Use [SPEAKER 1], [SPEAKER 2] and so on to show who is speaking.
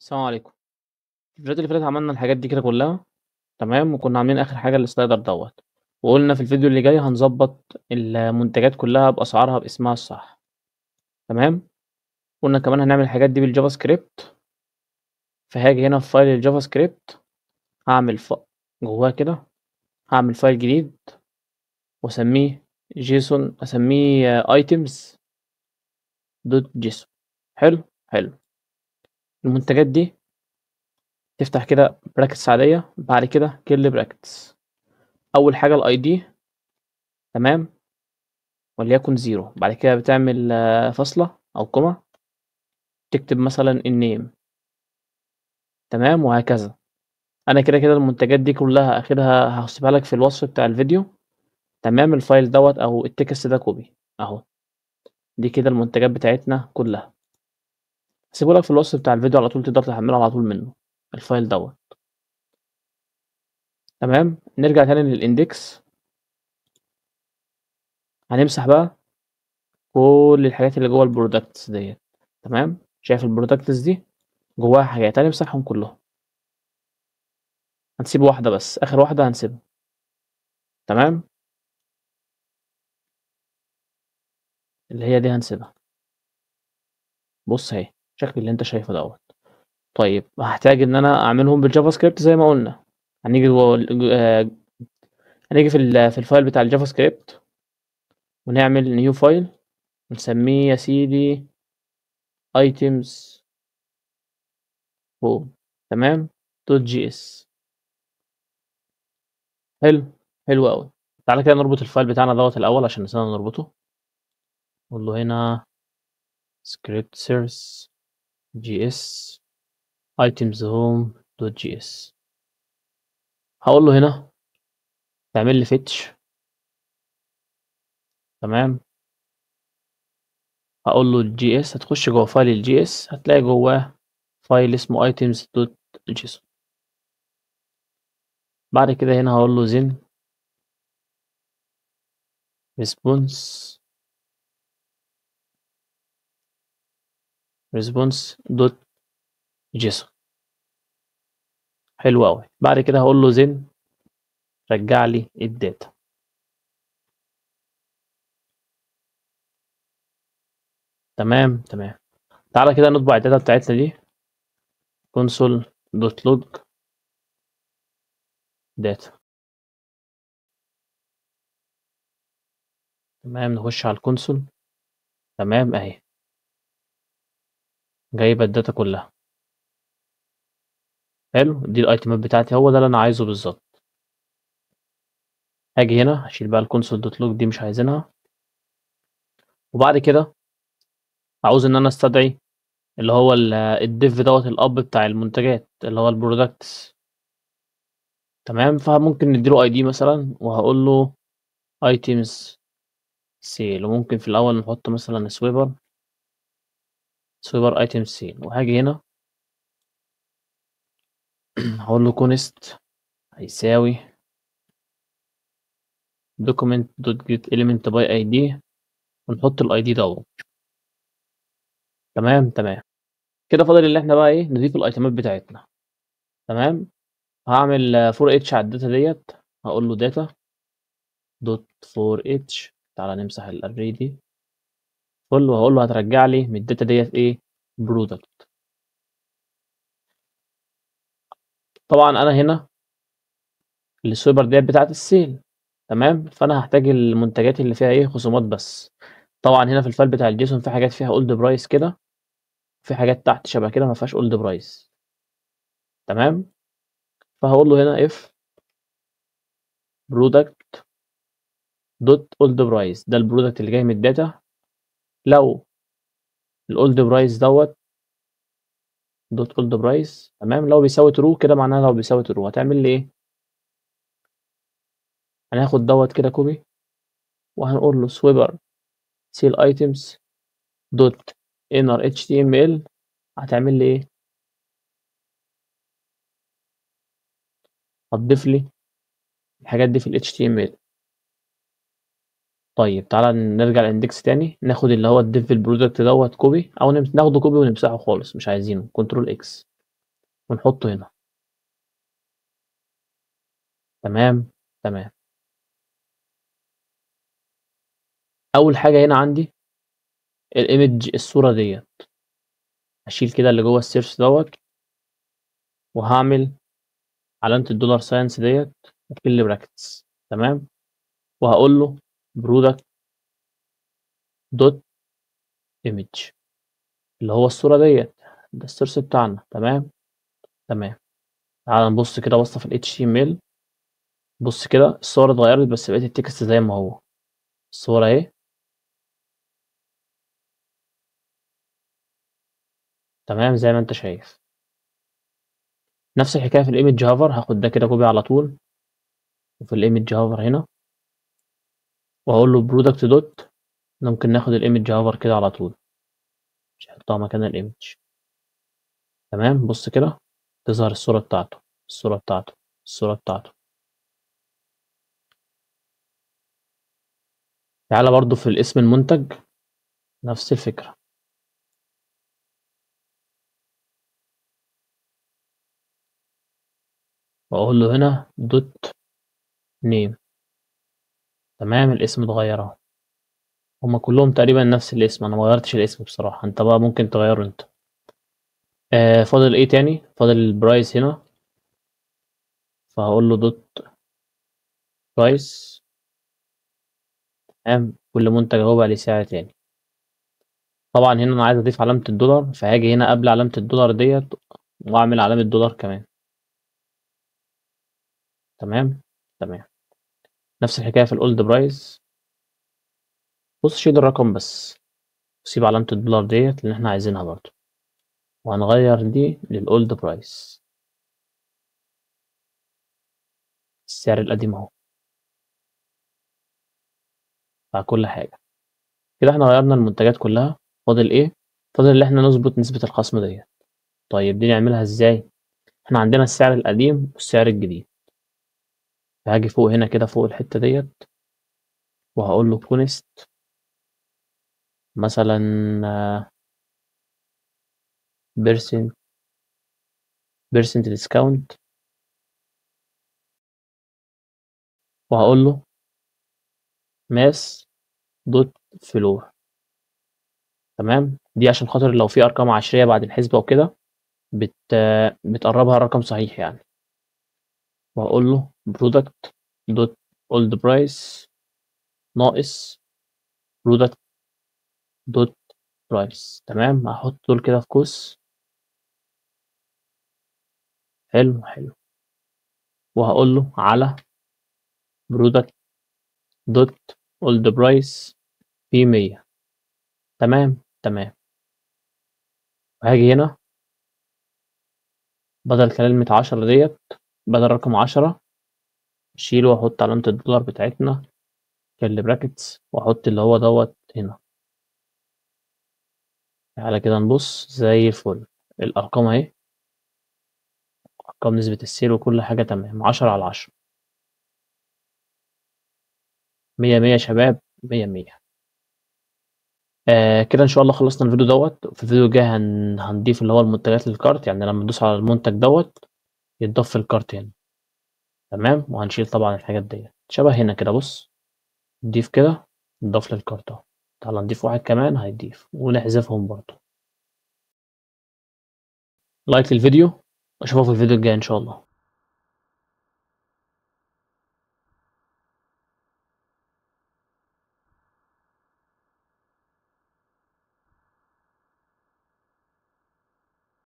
[SPEAKER 1] السلام عليكم. الفيديوهات اللي فاتت عملنا الحاجات دي كده كلّها، تمام، وكنا عاملين آخر حاجة السلايدر دوّة، وقُلنا في الفيديو اللي جاي هنضبّط المنتجات كلّها بأسعارها باسمها الصح، تمام، قُلنا كمان هنعمل الحاجات دي بالJavaScript فهاجي هنا في فايل الJavaScript هاعمل ف جوّاه كده هاعمل فايل جديد وأسميه JSON أسميه items.json حلو، حلو. المنتجات دي تفتح كده brackets عادية، بعد كده curly brackets أول حاجة الID تمام، وليكن 0 بعد كده بتعمل فاصلة أو كوما تكتب مثلًا الname تمام، وهكذا. أنا كده، كده المنتجات دي كلّها آخرها هاسيبها لك في الوصف بتاع الفيديو تمام، الفايل دوّة أو الtext ده copy أهو، دي كده المنتجات بتاعتنا كلّها. هاسيبه لك في الوصف بتاع الفيديو على طول تقدر تحمّله على طول منّه الفايل دوّة. تمام، نرجع تاني للindex هنمسح بقى كل الحاجات اللي جوّه الproducts ديّة تمام، شايف الproducts دي جواها حاجات هنمسحهم كلّهم. هنسيب واحدة بس، آخر واحدة هنسيبها. تمام؟ اللي هي دي هنسيبها. بُص أهي، الشكل اللي أنت شايفه دوّة. طيب هاحتاج إن أنا أعملهم بالJavaScript زي ما قُلنا، هنيجي جوّه ال ج آآ هنيجي في ال في الفايل بتاع الJavaScript ونعمل new file ونسميه يا سيدي items home تمام، .js. حلو، حلو أوي. تعالَ كده نربط الفايل بتاعنا دوّة الأول عشان نسينا نربطه. نقول له هنا script source js items home.js هاقول له هنا تعمل لي fetch تمام. هاقول له الجي.اس هتخش جوّه فايل الجي.اس هتلاقي جوّاه فايل اسمه items.json. بعد كده هنا هاقول له then response response.json حلو أوي. بعد كده هاقول له then رجّع لي الdata. تمام، تمام. تعالَ كده نطبع الdata بتاعتنا دي console.log data. تمام، نخش على الconsole تمام أهي. جايبة الdata كلّها. حلو، دي الأيتيمات بتاعتي هو ده اللي أنا عايزه بالضبط. هاجي هنا هاشيل بقى الconsole.log دي مش عايزينها. وبعد كده عاوز إن أنا أستدعي اللي هو ال الdiv دوّة الأب بتاع المنتجات اللي هو الproducts. تمام، فممكن ندّي له ID مثلًا وهاقول له items sale وممكن في الأول نحط مثلًا swiper swiper items sale وهاجي هنا هاقول له const هيساوي document.getElement by ID ونحط الID دوّة. تمام، تمام. كده فاضل اللي إحنا بقى إيه، نضيف الأيتيمات بتاعتنا. تمام، هاعمل for each على الdata ديّة هاقول له data dot for each تعالَ نمسح الarray دي. full وهاقول له هترجّع لي من الdata ديّة إيه، product. طبعًا أنا هنا الswiper ديّة بتاعة الsale تمام، فأنا هاحتاج المنتجات اللي فيها إيه، خصومات بس. طبعًا هنا في الفايل بتاع الJSON في حاجات فيها old price كده، في حاجات تحت شبه كده ما فيهاش old price. تمام، فهاقول له هنا if product dot old price ده الproduct اللي جاي من الdata لو الold price دوّة dot old price تمام، لو بيساوي true كده معناها لو بيساوي true هتعمل لي إيه هناخد دوّة كده copy وهنقول له swiper sale items dot inner html هتعمل لي إيه هتضيف لي الحاجات دي في الhtml. طيب تعالَ نرجع للindex تاني ناخد اللي هو الdiv الproduct دوّة copy أو نم ناخده copy ونمسحه خالص مش عايزينه control X. ونحطه هنا تمام تمام اول حاجه هنا عندي الايمج الصوره ديت هشيل كده اللي جوه السيرش دوت وهعمل علامه الدولار ساينس ديت وكل براكتس تمام وهقول له برودكت دوت ايمج اللي هو الصوره ديت ده السيرش بتاعنا تمام تمام تعال نبص كده بصه في ال HTML بص كده الصور اتغيرت بس بقيت التكست زي ما هو الصورة اهي تمام زي ما انت شايف نفس الحكاية في الايمج هافر هاخد ده كده كوبي على طول وفي الايمج هافر هنا وهقول له برودكت دوت ممكن ناخد الايمج هافر كده على طول مش هحطها مكان الايمج تمام بص كده تظهر الصورة بتاعته الصورة بتاعته الصورة بتاعته تعالى برضو في الاسم المنتج نفس الفكرة واقول له هنا دوت نيم تمام الاسم اتغير اهو هما كلهم تقريبا نفس الاسم انا ما غيرتش الاسم بصراحة انت بقى ممكن تغيره انت آه فاضل ايه تاني فاضل البرايس هنا فهقول له دوت برايس تمام كل منتج اهو بقى ليه سعر تاني طبعا هنا انا عايز اضيف علامة الدولار فهاجي هنا قبل علامة الدولار ديت واعمل علامة دولار كمان تمام تمام نفس الحكاية في الاولد برايس بص شيل الرقم بس وسيب علامة الدولار ديت اللي احنا عايزينها برضو وهنغير دي للاولد برايس السعر القديم اهو بتاع كل حاجة كده احنا غيرنا المنتجات كلها فاضل ايه فاضل ان احنا نظبط نسبة الخصم ديت طيب دي نعملها ازاي احنا عندنا السعر القديم والسعر الجديد فهاجي فوق هنا كده فوق الحتة ديت وهقول له كونست مثلا بيرسنت بيرسنت ديسكاونت وهقول له ماس دوت فلور تمام دي عشان خاطر لو في ارقام عشريه بعد الحسبه وكده بت بتقربها رقم صحيح يعني وهقول له برودكت دوت اولد برايس ناقص برودكت دوت برايس تمام هحط دول كده في قوس حلو حلو وهقول له على برودكت دوت اولد برايس في مية تمام تمام وهاجي هنا بدل كلمة عشرة ديت بدل رقم عشرة اشيله واحط علامة الدولار بتاعتنا كل براكتس واحط اللي هو دوت هنا تعالى كده نبص زي الفل الارقام اهي ارقام نسبة السيل وكل حاجة تمام عشرة على عشرة مية مية شباب مية مية آه كده ان شاء الله خلصنا الفيديو دوت في الفيديو الجاي هن... هنضيف اللي هو المنتجات للكارت يعني لما ندوس على المنتج دوت يتضاف في الكارت هنا تمام وهنشيل طبعا الحاجات ديت شبه هنا كده بص نضيف كده نضاف للكارت اهو تعال نضيف واحد كمان هيضيف ونحذفهم برضه لايك للفيديو واشوفكم في الفيديو الجاي ان شاء الله